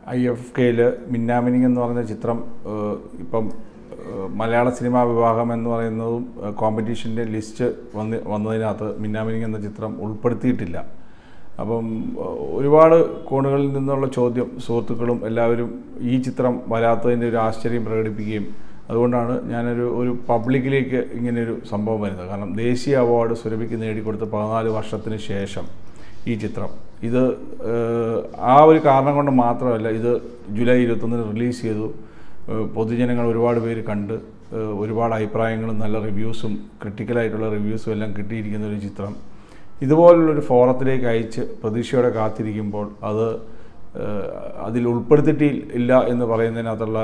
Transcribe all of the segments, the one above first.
I F കെയിൽ മിന്നാമിനിങ് എന്ന് പറയുന്ന ചിത്രം ഏഹ്, ഇപ്പം ഏഹ്, മലയാള സിനിമാ വിഭാഗം എന്ന് പറയുന്നതും കോമ്പറ്റീഷൻ്റെ ലിസ്റ്റ് വന്ന് വന്നതിനകത്ത് മിന്നാമിനിങ് എന്ന ചിത്രം ഉൾപ്പെടുത്തിയിട്ടില്ല അപ്പം ഏഹ്, ഒരുപാട് കോണുകളിൽ നിന്നുള്ള ചോദ്യം സുഹൃത്തുക്കളും എല്ലാവരും ഈ ചിത്രം വരാത്തതിൻ്റെ ഒരു ആശ്ചര്യം പ്രകടിപ്പിക്കുകയും അതുകൊണ്ടാണ് ഞാനൊരു ഒരു പബ്ലിക്കിലേക്ക് ഇങ്ങനെയൊരു സംഭവം വരുന്നത് കാരണം ദേശീയ അവാർഡ് സുരഭിക്ക് നേടിക്കൊടുത്ത പതിനാല് വർഷത്തിന് ശേഷം ഈ ചിത്രം ഇത് ഏഹ്, ആ ഒരു കാരണം കൊണ്ട് മാത്രമല്ല ഇത് ജൂലൈ ഇരുപത്തൊന്നിന് റിലീസ് ചെയ്തു ഏഹ്, പൊതുജനങ്ങൾ ഒരുപാട് പേര് കണ്ട് ഏഹ്, ഒരുപാട് അഭിപ്രായങ്ങളും നല്ല റിവ്യൂസും ക്രിട്ടിക്കലായിട്ടുള്ള റിവ്യൂസും എല്ലാം കിട്ടിയിരിക്കുന്ന ഒരു ചിത്രം ഇതുപോലുള്ളൊരു ഫോറത്തിലേക്ക് അയച്ച് പ്രതീക്ഷയോടെ കാത്തിരിക്കുമ്പോൾ അത് ഏഹ്, അതിൽ ഉൾപ്പെടുത്തിയിട്ട് ഇല്ല എന്ന് പറയുന്നതിനകത്തുള്ള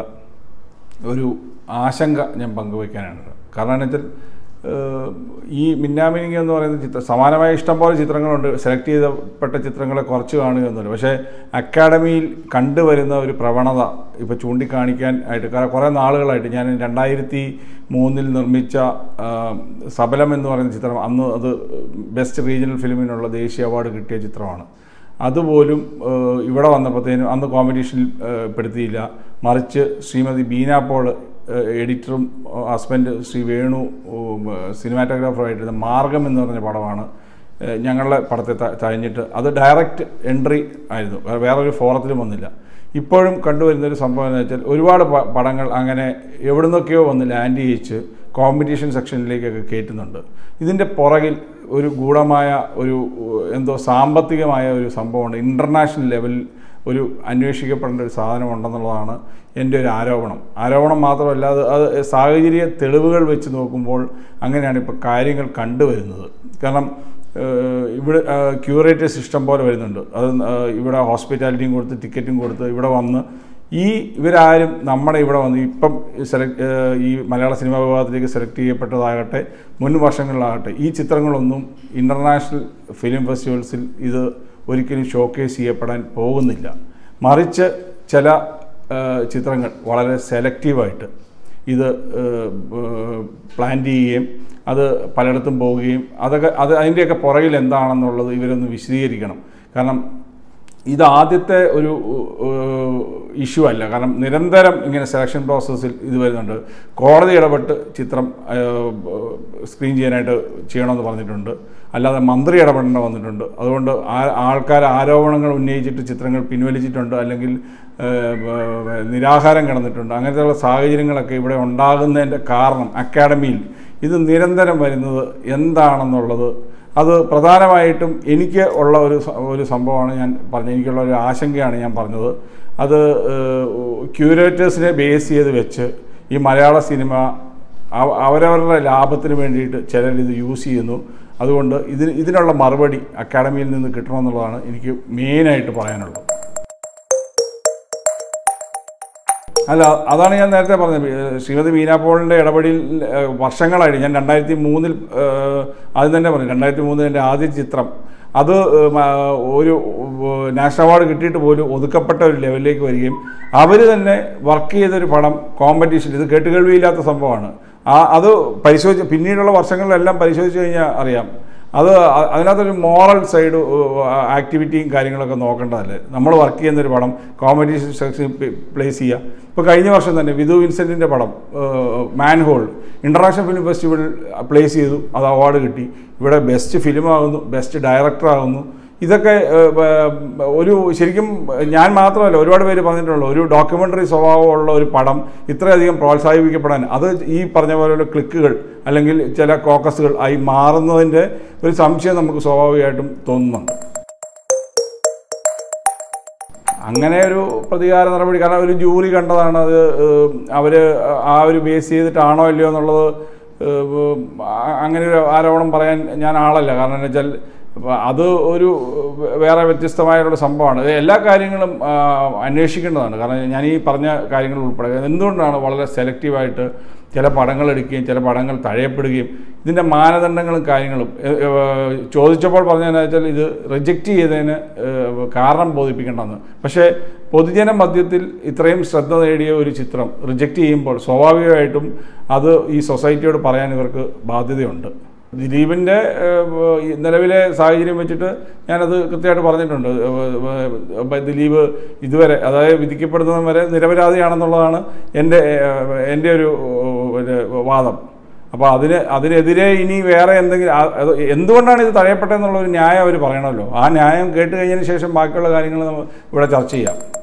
ഒരു ആശങ്ക ഞാൻ പങ്കുവയ്ക്കാനാണ് കാരണം എന്ന് വെച്ചാൽ ഏഹ്, ഈ മിന്നാമിനിങ് എന്ന് പറയുന്ന ചിത്രം സമാനമായ ഇഷ്ടംപോലെ ചിത്രങ്ങളുണ്ട് സെലക്ട് ചെയ്തപ്പെട്ട ചിത്രങ്ങളെ കുറച്ച് കാണുക എന്നുണ്ട് പക്ഷേ അക്കാഡമിയിൽ കണ്ടുവരുന്ന ഒരു പ്രവണത ഇപ്പോൾ ചൂണ്ടിക്കാണിക്കാൻ ആയിട്ട് കാരണം കുറേ നാളുകളായിട്ട് ഞാൻ രണ്ടായിരത്തി മൂന്നിൽ നിർമ്മിച്ച ആ, സബലം എന്ന് പറയുന്ന ചിത്രം അന്ന് അത് ബെസ്റ്റ് റീജിയണൽ ഫിലിമിനുള്ള ദേശീയ അവാർഡ് കിട്ടിയ ചിത്രമാണ് അതുപോലും ഏഹ്, ഇവിടെ വന്നപ്പോഴത്തേനും അന്ന് കോമ്പറ്റീഷനിൽ ഏഹ്, പെടുത്തിയില്ല മറിച്ച് ശ്രീമതി ബീന പോൾ ഏഹ്, എഡിറ്ററും ഏഹ്, ഹസ്ബൻഡ് ശ്രീ വേണു ഉം, ഏഹ്, സിനിമാറ്റോഗ്രാഫറായിട്ടിരുന്ന മാർഗം എന്ന് പറഞ്ഞ പടമാണ് ഏഹ്, ഞങ്ങളുടെ പടത്തെ ത- തഴഞ്ഞിട്ട് അത് ഡയറക്റ്റ് എൻട്രി ആയിരുന്നു വേ- വേറൊരു ഫോറത്തിലും വന്നില്ല ഇപ്പോഴും കണ്ടുവരുന്ന ഒരു സംഭവം എന്ന് വെച്ചാൽ ഒരുപാട് പ- പടങ്ങൾ അങ്ങനെ എവിടെ നിന്നൊക്കെയോ വന്ന് ലാൻഡ് ചെയ്യിച്ച് കോമ്പറ്റീഷൻ സെക്ഷനിലേക്കൊക്കെ കയറ്റുന്നുണ്ട് ഇതിൻ്റെ പുറകിൽ ഒരു ഗൂഢമായ ഒരു ഉ- എന്തോ സാമ്പത്തികമായ ഒരു സംഭവമുണ്ട് ഇൻ്റർനാഷണൽ ലെവലിൽ ഒരു അന്വേഷിക്കപ്പെടേണ്ട ഒരു സാധനം ഉണ്ടെന്നുള്ളതാണ് എൻ്റെ ഒരു ആരോപണം ആരോപണം മാത്രമല്ല അത് അത് സാഹചര്യ തെളിവുകൾ വെച്ച് നോക്കുമ്പോൾ അങ്ങനെയാണ് ഇപ്പോൾ കാര്യങ്ങൾ കണ്ടുവരുന്നത് കാരണം ഏഹ് ഇവിടെ ക്യൂറേറ്റേഴ്സ് ഇഷ്ടം പോലെ വരുന്നുണ്ട് അത് ഏഹ് ഇവിടെ ഹോസ്പിറ്റാലിറ്റിയും കൊടുത്ത് ടിക്കറ്റും കൊടുത്ത് ഇവിടെ വന്ന് ഈ ഇവരാരും നമ്മുടെ ഇവിടെ വന്ന് ഇപ്പം സെലക്ട് ഈ മലയാള സിനിമാ വിഭാഗത്തിലേക്ക് സെലക്ട് ചെയ്യപ്പെട്ടതാകട്ടെ മുൻ വർഷങ്ങളിലാകട്ടെ ഈ ചിത്രങ്ങളൊന്നും ഇൻ്റർനാഷണൽ ഫിലിം ഫെസ്റ്റിവൽസിൽ ഇത് ഒരിക്കലും ഷോക്കേസ് ചെയ്യപ്പെടാൻ പോകുന്നില്ല മറിച്ച് ചില ഏഹ് ചിത്രങ്ങൾ വളരെ സെലക്റ്റീവായിട്ട് ഇത് പ്ലാൻ ചെയ്യുകയും അത് പലയിടത്തും പോവുകയും അതൊക്കെ അത് അതിൻ്റെയൊക്കെ പുറകിൽ എന്താണെന്നുള്ളത് ഇവരൊന്ന് വിശദീകരിക്കണം കാരണം ഇത് ആദ്യത്തെ ഒരു ഇഷ്യൂ അല്ല കാരണം നിരന്തരം ഇങ്ങനെ സെലക്ഷൻ പ്രോസസ്സിൽ ഇത് വരുന്നുണ്ട് കോടതി ഇടപെട്ട് ചിത്രം സ്ക്രീൻ ചെയ്യാനായിട്ട് ചെയ്യണമെന്ന് പറഞ്ഞിട്ടുണ്ട് അല്ലാതെ മന്ത്രി ഇടപെടേണ്ട വന്നിട്ടുണ്ട് അതുകൊണ്ട് ആ- ആൾക്കാർ ആരോപണങ്ങൾ ഉന്നയിച്ചിട്ട് ചിത്രങ്ങൾ പിൻവലിച്ചിട്ടുണ്ട് അല്ലെങ്കിൽ ഏഹ്, ഏഹ്, നിരാഹാരം കിടന്നിട്ടുണ്ട് അങ്ങനത്തെയുള്ള സാഹചര്യങ്ങളൊക്കെ ഇവിടെ ഉണ്ടാകുന്നതിൻ്റെ കാരണം അക്കാഡമിയിൽ ഇത് നിരന്തരം വരുന്നത് എന്താണെന്നുള്ളത് അത് പ്രധാനമായിട്ടും എനിക്ക് ഉള്ള ഒരു സ- ഒരു സംഭവമാണ് ഞാൻ പറഞ്ഞത് എനിക്കുള്ള ഒരു ആശങ്കയാണ് ഞാൻ പറഞ്ഞത് അത് ക്യൂരേറ്റേഴ്സിനെ ബേസ് ചെയ്ത് വെച്ച് ഈ മലയാള സിനിമ അവ- അവരവരുടെ ലാഭത്തിന് വേണ്ടിയിട്ട് ചിലർ ഇത് യൂസ് ചെയ്യുന്നു അതുകൊണ്ട് ഇതിന് ഇതിനുള്ള മറുപടി അക്കാഡമിയിൽ നിന്ന് കിട്ടണമെന്നുള്ളതാണ് എനിക്ക് മെയിനായിട്ട് പറയാനുള്ളത് അല്ല അതാണ് ഞാൻ നേരത്തെ പറഞ്ഞത് ഏഹ് ശ്രീമതി മീന പോളിൻ്റെ ഇടപെടൽ ഏഹ് വർഷങ്ങളായിട്ട് ഞാൻ രണ്ടായിരത്തി മൂന്നിൽ ആദ്യം തന്നെ പറഞ്ഞു രണ്ടായിരത്തി മൂന്നിൽ എൻ്റെ ആദ്യ ചിത്രം അത് ഏഹ് മ- ഒരു ഏഹ് നാഷണൽ അവാർഡ് കിട്ടിയിട്ട് പോലും ഒതുക്കപ്പെട്ട ഒരു ലെവലിലേക്ക് വരികയും അവർ തന്നെ വർക്ക് ചെയ്തൊരു പടം കോമ്പറ്റീഷൻ ഇത് കേട്ടുകേൾവിയില്ലാത്ത സംഭവമാണ് ആ അത് പരിശോധിച്ച് പിന്നീടുള്ള വർഷങ്ങളിലെല്ലാം പരിശോധിച്ച് കഴിഞ്ഞാൽ അറിയാം അത് അ- അതിനകത്തൊരു മോറൽ സൈഡ് ആക്ടിവിറ്റിയും കാര്യങ്ങളൊക്കെ നോക്കേണ്ടതല്ലേ നമ്മൾ വർക്ക് ചെയ്യുന്നൊരു പടം കോമ്പറ്റീഷൻ സെക്ഷൻ പ്ലേസ് ചെയ്യുക ഇപ്പോൾ കഴിഞ്ഞ വർഷം തന്നെ വിധു വിൻസെൻറ്റിൻ്റെ പടം manhole international film festival place ചെയ്തു അത് അവാർഡ് കിട്ടി ഇവിടെ ബെസ്റ്റ് ഫിലിം ആകുന്നു ബെസ്റ്റ് ഡയറക്ടർ ആകുന്നു ഇതൊക്കെ ഏഹ്, ബ- ഒരു ശരിക്കും ഞാൻ മാത്രമല്ല ഒരുപാട് പേര് പറഞ്ഞിട്ടുള്ളൂ ഒരു ഡോക്യുമെൻ്ററി സ്വഭാവമുള്ള ഒരു പടം ഇത്രയധികം പ്രോത്സാഹിപ്പിക്കപ്പെടാൻ അത് ഈ പറഞ്ഞ പോലെയുള്ള ക്ലിക്കുകൾ അല്ലെങ്കിൽ ചില കോക്കസുകൾ ആയി മാറുന്നതിൻ്റെ ഒരു സംശയം നമുക്ക് സ്വാഭാവികമായിട്ടും തോന്നുന്നുണ്ട് അങ്ങനെ ഒരു പ്രതികാര നടപടി കാരണം ഒരു ജൂറി കണ്ടതാണ് അത് അവർ ആ ഒരു ബേസ് ചെയ്തിട്ടാണോ ഇല്ലയോ എന്നുള്ളത് ഏഹ്, ആ- അങ്ങനെ ഒരു ആരോപണം പറയാൻ ഞാൻ ആളല്ല കാരണം എന്ന് വെച്ചാൽ അത് ഒരു വേറെ വ്യത്യസ്തമായുള്ള സംഭവമാണ് ഇത് എല്ലാ കാര്യങ്ങളും ആ, അന്വേഷിക്കേണ്ടതാണ് കാരണം ഞാൻ ഈ പറഞ്ഞ കാര്യങ്ങൾ ഉൾപ്പെടെ എന്തുകൊണ്ടാണ് വളരെ സെലക്റ്റീവായിട്ട് ചില പടങ്ങൾ എടുക്കുകയും ചില പടങ്ങൾ തഴയപ്പെടുകയും ഇതിൻ്റെ മാനദണ്ഡങ്ങളും കാര്യങ്ങളും ഏ, ഏ, ചോദിച്ചപ്പോൾ പറഞ്ഞതെന്ന് വെച്ചാൽ ഇത് റിജക്റ്റ് ചെയ്തതിന് ഏ, കാരണം ബോധിപ്പിക്കേണ്ടെന്ന് പക്ഷേ പൊതുജന മധ്യത്തിൽ ഇത്രയും ശ്രദ്ധ നേടിയ ഒരു ചിത്രം റിജക്റ്റ് ചെയ്യുമ്പോൾ സ്വാഭാവികമായിട്ടും അത് ഈ സൊസൈറ്റിയോട് പറയാൻ ഇവർക്ക് ബാധ്യതയുണ്ട് ദിലീപിൻ്റെ ഏഹ്, ഈ നിലവിലെ സാഹചര്യം വെച്ചിട്ട് ഞാനത് കൃത്യമായിട്ട് പറഞ്ഞിട്ടുണ്ട് ഏഹ്, ഏഹ്, ദിലീപ് ഇതുവരെ അതായത് വിധിക്കപ്പെടുന്നതും വരെ നിരപരാധിയാണെന്നുള്ളതാണ് എൻ്റെ ഏഹ്, എൻ്റെ ഒരു ഏഹ്, ഒരു വാദം അപ്പോൾ അതിന് അതിനെതിരെ ഇനി വേറെ എന്തെങ്കിലും ആ- അത് എന്തുകൊണ്ടാണ് ഇത് തടയപ്പെട്ടതെന്നുള്ള ഒരു ന്യായം അവർ പറയണമല്ലോ ആ ന്യായം കേട്ട് കഴിഞ്ഞതിന് ശേഷം ബാക്കിയുള്ള കാര്യങ്ങൾ നമ്മൾ ഇവിടെ ചർച്ച ചെയ്യാം